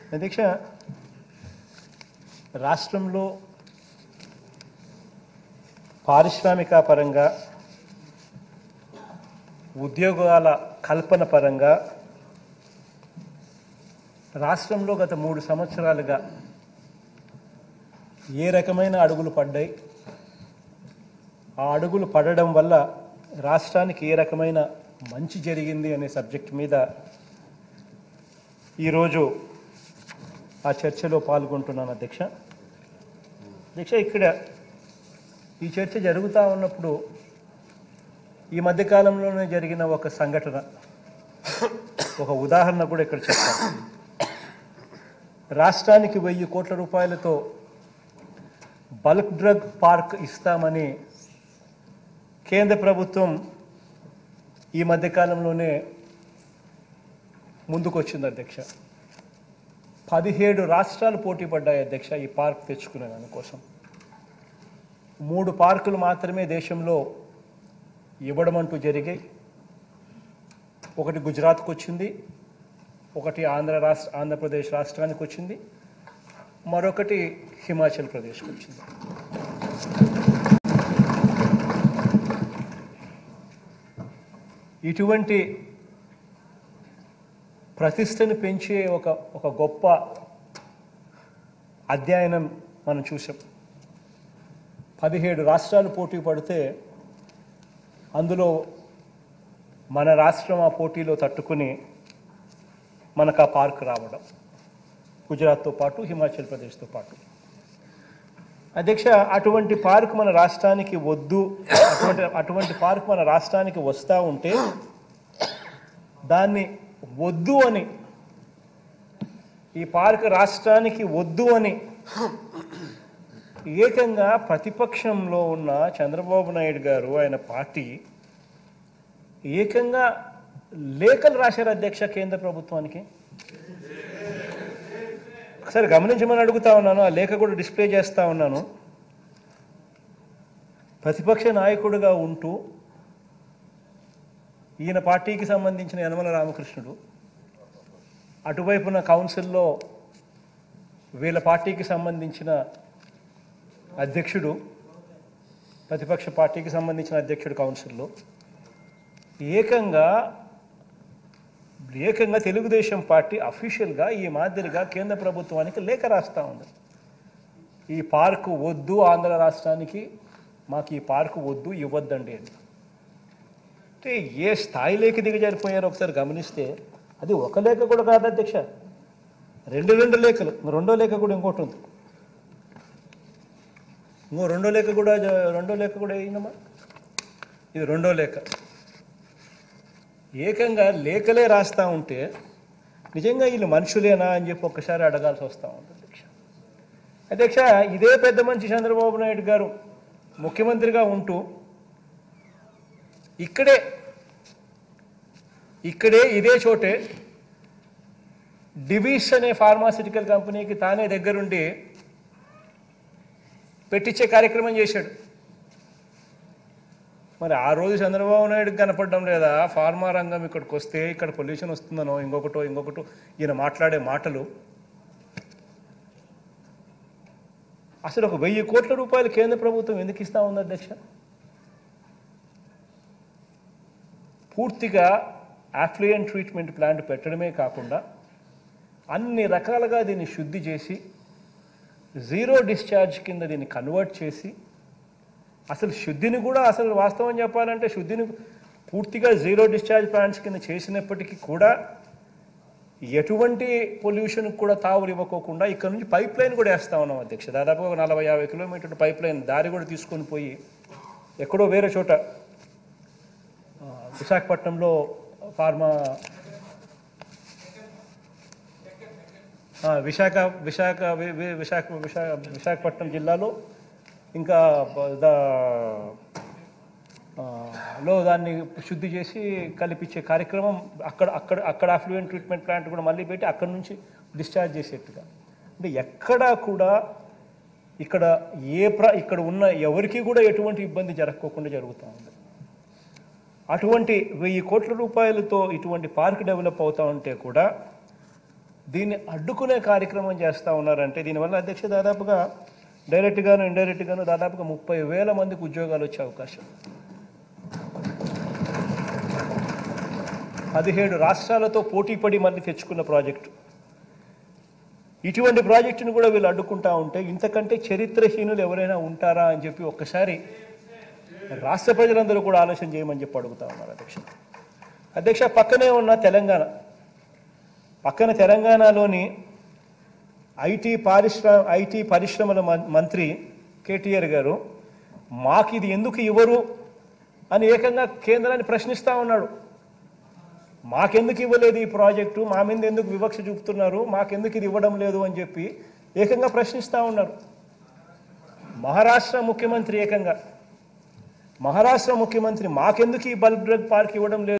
అధ్యక్ష రాష్ట్రంలో పారిశ్రామిక పరంగా ఉద్యోగాల కల్పన పరంగా రాష్ట్రంలో గత మూడు సంవత్సరాలుగా ఏ రకమైన అడుగులు పడ్డాయి ఆ అడుగులు పడడం వల్ల రాష్ట్రానికి ఏ రకమైన మంచి జరిగింది అనే సబ్జెక్ట్ మీద ఈరోజు ఆ చర్చలో పాల్గొంటున్నాను అధ్యక్ష అధ్యక్ష ఇక్కడ ఈ చర్చ జరుగుతూ ఉన్నప్పుడు ఈ మధ్యకాలంలోనే జరిగిన ఒక సంఘటన ఒక ఉదాహరణ కూడా ఇక్కడ చెప్తాను రాష్ట్రానికి వెయ్యి కోట్ల రూపాయలతో బల్క్ డ్రగ్ పార్క్ ఇస్తామని కేంద్ర ప్రభుత్వం ఈ మధ్యకాలంలోనే ముందుకొచ్చింది అధ్యక్ష పదిహేడు రాష్ట్రాలు పోటీ పడ్డాయి అధ్యక్ష ఈ పార్క్ తెచ్చుకునే దానికోసం మూడు పార్కులు మాత్రమే దేశంలో ఇవ్వడం అంటూ జరిగాయి ఒకటి గుజరాత్కి వచ్చింది ఒకటి ఆంధ్ర రాష్ట్ర ఆంధ్రప్రదేశ్ రాష్ట్రానికి వచ్చింది మరొకటి హిమాచల్ ప్రదేశ్కి వచ్చింది ఇటువంటి ప్రతిష్టను పెంచే ఒక ఒక గొప్ప అధ్యయనం మనం చూసాం పదిహేడు రాష్ట్రాలు పోటీ పడితే అందులో మన రాష్ట్రం ఆ పోటీలో తట్టుకుని మనకు ఆ పార్క్ రావడం గుజరాత్తో పాటు హిమాచల్ ప్రదేశ్తో పాటు అధ్యక్ష అటువంటి పార్క్ మన రాష్ట్రానికి వద్దు అటువంటి అటువంటి పార్క్ మన రాష్ట్రానికి వస్తూ ఉంటే దాన్ని వద్దు అని ఈ పార్క్ రాష్ట్రానికి వద్దు అని ఏకంగా ప్రతిపక్షంలో ఉన్న చంద్రబాబు నాయుడు గారు ఆయన పార్టీ ఏకంగా లేఖలు రాశారు అధ్యక్ష కేంద్ర ప్రభుత్వానికి ఒకసారి గమనించమని అడుగుతా ఉన్నాను ఆ లేఖ కూడా డిస్ప్లే చేస్తా ఉన్నాను ప్రతిపక్ష నాయకుడిగా ఉంటూ ఈయన పార్టీకి సంబంధించిన యనమల రామకృష్ణుడు అటువైపున కౌన్సిల్లో వీళ్ళ పార్టీకి సంబంధించిన అధ్యక్షుడు ప్రతిపక్ష పార్టీకి సంబంధించిన అధ్యక్షుడు కౌన్సిల్లో ఏకంగా ఏకంగా తెలుగుదేశం పార్టీ అఫీషియల్గా ఈ మాదిరిగా కేంద్ర ప్రభుత్వానికి లేఖ రాస్తా ఉంది ఈ పార్కు వద్దు ఆంధ్ర రాష్ట్రానికి మాకు ఈ పార్కు వద్దు ఇవ్వద్దండి అని అంటే ఏ స్థాయిలోకి దిగజారిపోయారో ఒకసారి గమనిస్తే అది ఒక లేఖ కూడా కాదు అధ్యక్ష రెండు రెండు లేఖలు రెండో లేఖ కూడా ఇంకోటి ఉంది ఇంకో రెండో లేఖ కూడా జ- రెండో లేఖ కూడా అయిందమ్మా ఇది రెండో లేఖ ఏకంగా లేఖలే రాస్తా ఉంటే నిజంగా వీళ్ళు మనుషులేనా అని చెప్పి ఒక్కసారి అడగాల్సి వస్తూ ఉంది అధ్యక్ష అధ్యక్ష ఇదే పెద్ద మనిషి చంద్రబాబు నాయుడు గారు ముఖ్యమంత్రిగా ఉంటూ ఇక్కడే ఇక్కడే ఇదే చోటే డివిస్ అనే ఫార్మాసిటికల్ కంపెనీకి తానే దగ్గరుండి పెట్టించే కార్యక్రమం చేశాడు మరి ఆ రోజు చంద్రబాబు నాయుడుకి కనపడడం లేదా ఫార్మా రంగం ఇక్కడికి వస్తే ఇక్కడ పొల్యూషన్ వస్తుందనో ఇంకొకటో ఇంకొకటో ఈయన మాట్లాడే మాటలు అసలు ఒక వెయ్యి కోట్ల రూపాయలు కేంద్ర ప్రభుత్వం ఎందుకు ఇస్తా ఉంది అధ్యక్ష పూర్తిగా ఆఫ్లియన్ ట్రీట్మెంట్ ప్లాంట్ పెట్టడమే కాకుండా అన్ని రకాలుగా దీన్ని శుద్ధి చేసి జీరో డిశ్చార్జ్ కింద దీన్ని కన్వర్ట్ చేసి అసలు శుద్ధిని కూడా అసలు వాస్తవం చెప్పాలంటే శుద్ధిని పూర్తిగా జీరో డిశ్చార్జ్ ప్లాంట్స్ కింద చేసినప్పటికీ కూడా ఎటువంటి పొల్యూషన్ కూడా తావులు ఇవ్వకోకుండా ఇక్కడ నుంచి పైప్ లైన్ కూడా వేస్తా ఉన్నాం అధ్యక్ష దాదాపు ఒక నలభై యాభై కిలోమీటర్ల పైప్ లైన్ దారి కూడా తీసుకొని పోయి ఎక్కడో వేరే చోట ఆ, విశాఖపట్నంలో ఫార్మా ఆ, విశాఖ విశాఖ వి- వి- విశాఖ విశాఖ విశాఖపట్నం జిల్లాలో ఇంకా బ- దా ఆ, లో దాన్ని శుద్ధి చేసి కలిపించే కార్యక్రమం అక్కడ అక్కడ అక్కడ అఫ్లూయెంట్ ట్రీట్మెంట్ ప్లాంట్ కూడా మళ్ళీ పెట్టి అక్కడ నుంచి డిశ్చార్జ్ చేసేట్టుగా అంటే ఎక్కడా కూడా ఇక్కడ ఏ ప్ర ఇక్కడ ఉన్న ఎవరికి కూడా ఎటువంటి ఇబ్బంది జరగకోకుండా జరుగుతూ ఉంది అటువంటి వెయ్యి కోట్ల రూపాయలతో ఇటువంటి పార్క్ డెవలప్ అవుతా ఉంటే కూడా దీన్ని అడ్డుకునే కార్యక్రమం చేస్తూ ఉన్నారంటే దీనివల్ల అధ్యక్ష దాదాపుగా డైరెక్ట్గాను ఇండైరెక్ట్గాను దాదాపుగా ముప్పై వేల మందికి ఉద్యోగాలు వచ్చే అవకాశం పదిహేడు రాష్ట్రాలతో పోటీపడి మళ్ళీ తెచ్చుకున్న ప్రాజెక్టు ఇటువంటి ప్రాజెక్టును కూడా వీళ్ళు అడ్డుకుంటా ఉంటే ఇంతకంటే చరిత్రహీనులు ఎవరైనా ఉంటారా అని చెప్పి ఒక్కసారి రాష్ట్ర ప్రజలందరూ కూడా ఆలోచన చేయమని చెప్పి అడుగుతా ఉన్నారు అధ్యక్ష అధ్యక్ష పక్కనే ఉన్న తెలంగాణ పక్కన తెలంగాణలోని ఐటీ పారిశ్రమ ఐటీ పరిశ్రమల మం- మంత్రి కేటీఆర్ గారు మాకు ఇది ఎందుకు ఇవ్వరు అని ఏకంగా కేంద్రాన్ని ప్రశ్నిస్తూ ఉన్నాడు మాకెందుకు ఇవ్వలేదు ఈ ప్రాజెక్టు మా మీద ఎందుకు వివక్ష చూపుతున్నారు మాకెందుకు ఇది ఇవ్వడం లేదు అని చెప్పి ఏకంగా ప్రశ్నిస్తూ ఉన్నారు మహారాష్ట్ర ముఖ్యమంత్రి ఏకంగా మహారాష్ట్ర ముఖ్యమంత్రి మాకెందుకు ఈ బల్క్ డ్రగ్ పార్క్ ఇవ్వడం లేదు